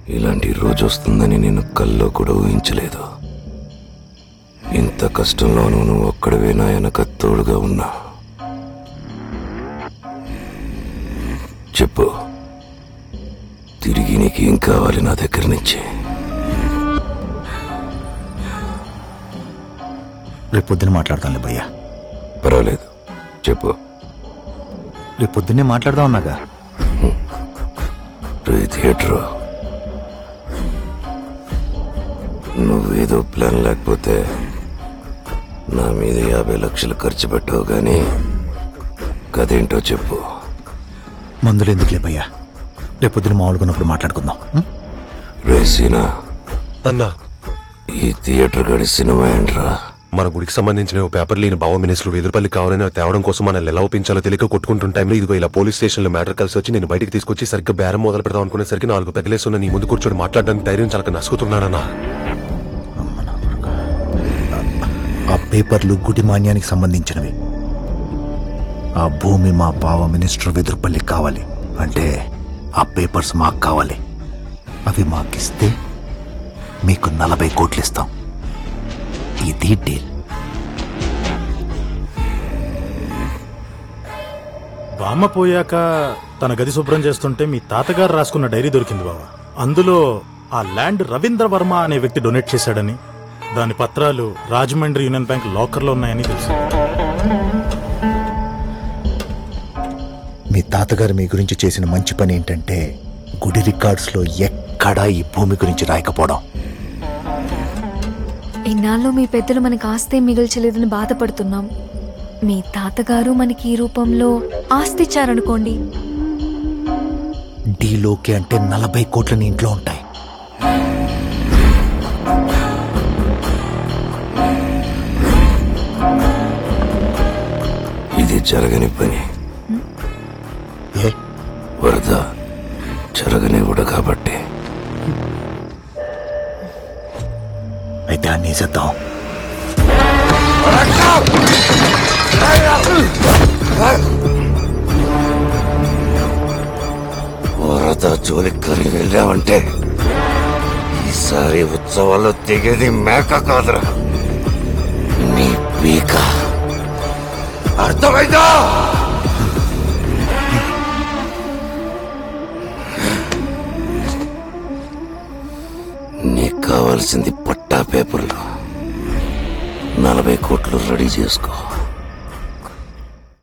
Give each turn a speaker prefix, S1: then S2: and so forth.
S1: ఇలాంటి రోజు వస్తుందని నేను కల్లో కూడా ఊహించలేదు ఇంత కష్టంలోనూ నువ్వు ఒక్కడవే నా వెనక తోడుగా ఉన్నా చెప్పు తిరిగి నీకేం కావాలి నా దగ్గర నుంచి
S2: రేపు పొద్దున్న మాట్లాడతానులే భయ్యా
S1: పర్వాలేదు చెప్పు
S2: రేపు పొద్దున్నే మాట్లాడదాం అన్నాగా
S1: రే థియేటర్ నువ్వేదో ప్లాన్ లేకపోతే నా మీద యాభై లక్షలు ఖర్చు పెట్టావు కానీ కదేంటో చెప్పు
S2: మందులు ఎందుకులే భయ్యా రేపు పొద్దున్న మామూలుగా ఉన్నప్పుడు మాట్లాడుకుందాం ఉం?
S1: రే సీనా
S3: అన్నా
S1: ఈ థియేటర్ గడి సినిమా ఏంట్రా
S3: మన గుడికి సంబంధించిన ఓ పేపర్ లేని బావ మినిస్టర్ వెదురుపల్లి కావాలని తేవడం కోసం మనల్ని ఎలా ఒప్పించాలో తెలియక కొట్టుకుంటున్న టైంలో ఇదిగో ఇలా పోలీస్ స్టేషన్లో మ్యాటర్ కలిసి వచ్చి నేను బయటికి తీసుకొచ్చి సరిగ్గా బేరం మొదలు పెడదాం అనుకునేసరికి నాలుగు పెగలేస్తున్న నీ ముందు కూర్చొని మాట్లాడడానికి ధైర్యం చాలా నసుకుతున్నాడన్నా
S2: ఆ పేపర్లు గుడి మాన్యానికి సంబంధించినవి ఆ భూమి మా బావ మినిస్టర్ వెదురుపల్లి కావాలి అంటే ఆ పేపర్స్ మాకు కావాలి అవి మాకిస్తే మీకు నలభై కోట్లు ఇస్తాం ఇది డీల్
S4: బామ్మ పోయాక తన గది శుభ్రం చేస్తుంటే మీ తాతగారు రాసుకున్న డైరీ దొరికింది బావ అందులో ఆ ల్యాండ్ రవీంద్ర వర్మ అనే వ్యక్తి డొనేట్ చేశాడని దాని పత్రాలు రాజమండ్రి యూనియన్ బ్యాంక్ లాకర్లో ఉన్నాయని తెలుసు
S2: మీ తాతగారు మీ గురించి చేసిన మంచి పని ఏంటంటే గుడి రికార్డ్స్లో ఎక్కడా ఈ భూమి గురించి రాయకపోవడం
S5: ఇన్నాళ్ళు మీ పెద్దలు మనకు ఆస్తే మిగల్చలేదని బాధపడుతున్నాం మీ తాతగారు మనకి ఈ రూపంలో ఆస్తి ఇచ్చారనుకోండి
S2: డీలోకి అంటే నలభై కోట్ల నీ ఇంట్లో ఉంటాయి
S1: ఇది జరగని పని
S2: ఏ
S1: వరద జరగనివ్వడు కాబట్టి
S2: అయితే అన్నీ చేద్దాం
S1: వరద జోలిక్కని వెళ్ళావంటే ఈసారి ఉత్సవాల్లో దిగేది మేక కాదురా నీ పీక అర్థమైందా నీకు కావాల్సింది పట్టా పేపర్లు నలభై కోట్లు రెడీ చేసుకో